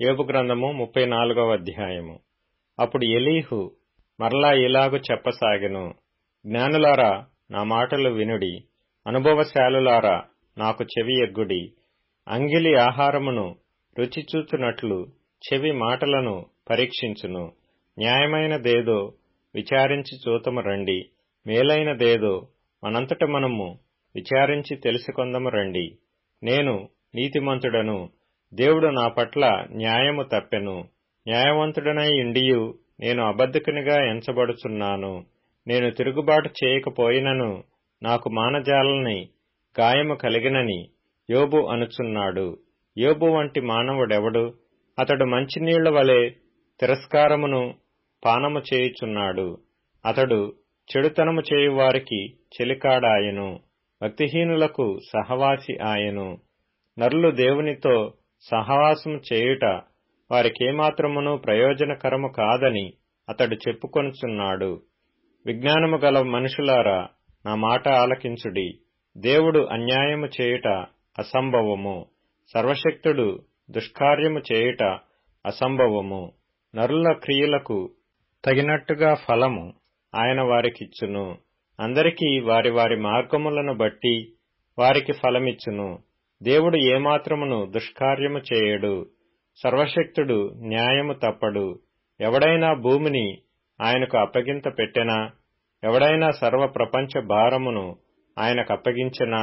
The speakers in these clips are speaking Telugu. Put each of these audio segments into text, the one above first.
యోబు గ్రంథము ముప్పై నాలుగవ అధ్యాయము అప్పుడు ఎలీహు మరలా ఇలాగు చెప్పసాగెను జ్ఞానులారా నా మాటలు వినుడి అనుభవశాలులారా నాకు చెవి ఎగ్గుడి అంగిలి ఆహారమును రుచి చూచునట్లు చెవి మాటలను పరీక్షించును న్యాయమైనదేదో విచారించి చూతము రండి మేలైనదేదో మనంతట మనము విచారించి తెలుసుకొందము రండి నేను నీతిమంతుడను దేవుడు నా పట్ల న్యాయము తప్పెను న్యాయవంతుడనై ఇండియు నేను అబద్ధికునిగా ఎంచబడుచున్నాను నేను తిరుగుబాటు చేయకపోయినను నాకు మానజాలని గాయము కలిగినని యోబు అనుచున్నాడు యోబు వంటి మానవుడెవడు అతడు మంచినీళ్ల వలె తిరస్కారమును పానము చేయుచున్నాడు అతడు చెడుతనము చేయువారికి చెలికాడాయను భక్తిహీనులకు సహవాసి ఆయను నరులు దేవునితో సహవాసము చేయుట వారికేమాత్రమును ప్రయోజనకరము కాదని అతడు చెప్పుకొనుచున్నాడు విజ్ఞానము గల మనుషులారా నా మాట ఆలకించుడి దేవుడు అన్యాయము చేయుట అసంభవము సర్వశక్తుడు దుష్కార్యము చేయుట అసంభవము నరుల క్రియలకు తగినట్టుగా ఫలము ఆయన వారికిచ్చును అందరికీ వారి వారి మార్గములను బట్టి వారికి ఫలమిచ్చును దేవుడు ఏమాత్రమును దుష్కార్యము చేయడు సర్వశక్తుడు న్యాయము తప్పడు ఎవడైనా భూమిని ఆయనకు అప్పగింత పెట్టెనా ఎవడైనా సర్వ ప్రపంచ భారమును ఆయనకు అప్పగించెనా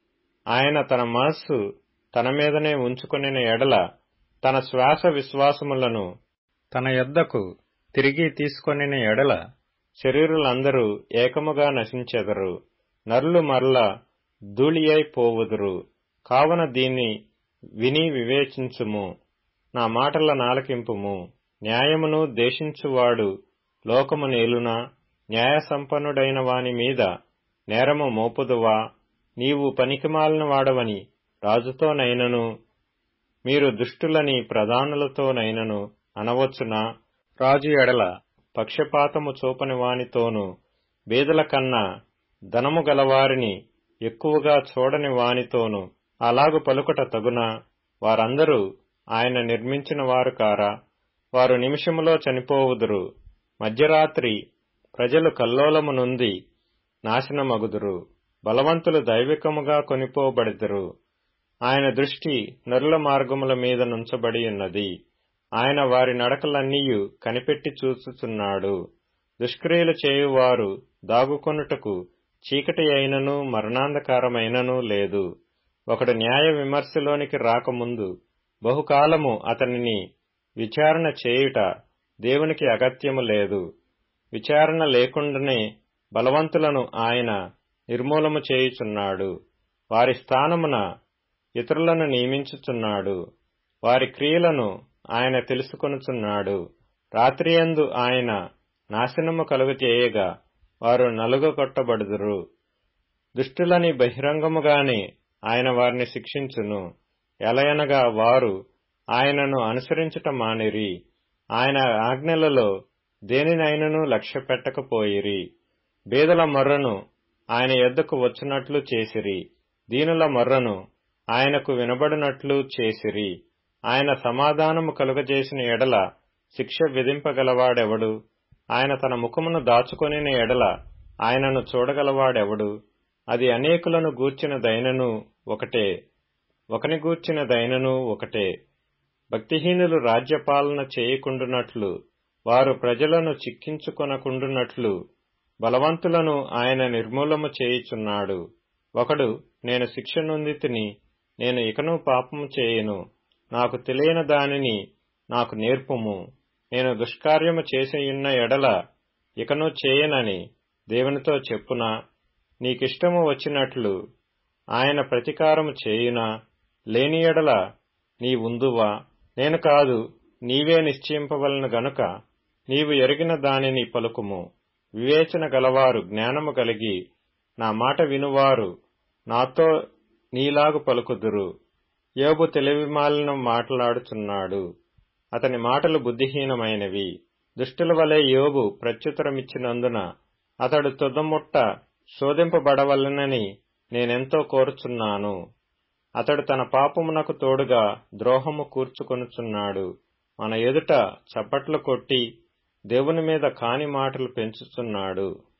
ఆయన తన మనస్సు తన మీదనే ఉంచుకొనిన ఎడల తన శ్వాస విశ్వాసములను తన యొద్దకు తిరిగి తీసుకొనిన ఎడల శరీరులందరూ ఏకముగా నశించెదరు నరులు మరల ధూళియై పోవుదురు కావున దీన్ని విని వివేచించుము నా మాటల నాలకింపుము న్యాయమును దేశించువాడు లోకము నేలునా న్యాయ సంపన్నుడైన వాని మీద నేరము మోపుదువా నీవు పనికిమాలిన వాడవని రాజుతోనైనను మీరు దుష్టులని ప్రధానులతోనైనను అనవచ్చునా రాజు ఎడల పక్షపాతము చూపని వానితోనూ బేదల కన్నా ధనము గలవారిని ఎక్కువగా చూడని వానితోనూ అలాగు పలుకట తగునా వారందరూ ఆయన నిర్మించిన వారు కారా వారు నిమిషములో చనిపోవుదురు మధ్యరాత్రి ప్రజలు కల్లోలము నుండి నాశనమగుదురు బలవంతులు దైవికముగా కొనిపోబడిదురు ఆయన దృష్టి నరుల మార్గముల మీద నుంచబడి ఉన్నది ఆయన వారి నడకలన్నీయు కనిపెట్టి చూచుచున్నాడు దుష్క్రియలు చేయువారు దాగుకొనుటకు చీకటి అయినను మరణాంధకారమైనను లేదు ఒకడు న్యాయ విమర్శలోనికి రాకముందు బహుకాలము అతనిని విచారణ చేయుట దేవునికి అగత్యము లేదు విచారణ లేకుండానే బలవంతులను ఆయన నిర్మూలము చేయుచున్నాడు వారి స్థానమున ఇతరులను నియమించుచున్నాడు వారి క్రియలను ఆయన తెలుసుకొనుచున్నాడు రాత్రియందు ఆయన నాశనము కలుగజేయగా వారు నలుగగొట్టబడుదురు దుష్టులని బహిరంగముగానే ఆయన వారిని శిక్షించును ఎలయనగా వారు ఆయనను అనుసరించట మానిరి ఆయన ఆజ్ఞలలో దేనినైనను లక్ష్య పెట్టకపోయిరి బేదల మొర్రను ఆయన ఎద్దకు వచ్చినట్లు చేసిరి దీనుల మొర్రను ఆయనకు వినబడినట్లు చేసిరి ఆయన సమాధానము కలుగజేసిన ఎడల శిక్ష విధింపగలవాడెవడు ఆయన తన ముఖమును దాచుకొనిన ఎడల ఆయనను చూడగలవాడెవడు అది అనేకులను గూర్చిన దైనను ఒకటే ఒకని గూర్చిన దైనను ఒకటే భక్తిహీనులు రాజ్యపాలన చేయకుండునట్లు వారు ప్రజలను చిక్కించుకొనకుండునట్లు బలవంతులను ఆయన నిర్మూలము చేయుచున్నాడు ఒకడు నేను శిక్ష నొందితిని నేను ఇకను పాపము చేయను నాకు తెలియని దానిని నాకు నేర్పుము నేను దుష్కార్యము చేసియున్న ఎడల ఇకను చేయనని దేవునితో చెప్పునా నీకిష్టము వచ్చినట్లు ఆయన ప్రతీకారము చేయునా లేని ఎడల నీవుందువా నేను కాదు నీవే నిశ్చయింపవలను గనుక నీవు ఎరిగిన దానిని పలుకుము వివేచన గలవారు జ్ఞానము కలిగి నా మాట వినువారు నాతో నీలాగు పలుకుదురు యోబు తెలివిమాలను మాట్లాడుచున్నాడు అతని మాటలు బుద్ధిహీనమైనవి దుష్టుల వలె యోబు ప్రత్యుత్తరమిచ్చినందున అతడు తుదముట్ట శోధింపబడవలనని నేనెంతో కోరుచున్నాను అతడు తన పాపమునకు తోడుగా ద్రోహము కూర్చుకొనుచున్నాడు మన ఎదుట చప్పట్లు కొట్టి దేవుని మీద కాని మాటలు పెంచుతున్నాడు